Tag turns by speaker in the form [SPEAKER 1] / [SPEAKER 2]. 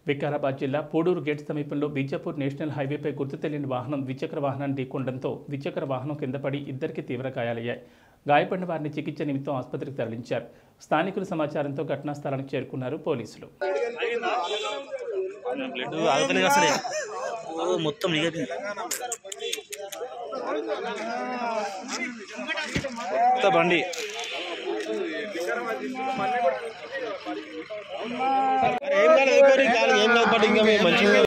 [SPEAKER 1] వికారాబాద్ జిల్లా పోడూరు గేట్ సమీపంలో బీజాపూర్ నేషనల్ హైవేపై గుర్తు తెలియని వాహనం ద్విచక్ర వాహనాన్ని ఢీకొనడంతో ద్విచక్ర వాహనం కింద పడి ఇద్దరికి తీవ్ర గాయాలయ్యాయి గాయపడిన వారిని చికిత్స నిమిత్తం ఆసుపత్రికి తరలించారు స్థానికుల సమాచారంతో ఘటనా స్థలానికి చేరుకున్నారు పోలీసులు
[SPEAKER 2] బ్లడ్ ఆగలేదు అసలే ఓ మొత్తం నిగది కొత్త బండి
[SPEAKER 3] ఏం కాలేదు ఏం కాలేదు ఇంకా మంచిగా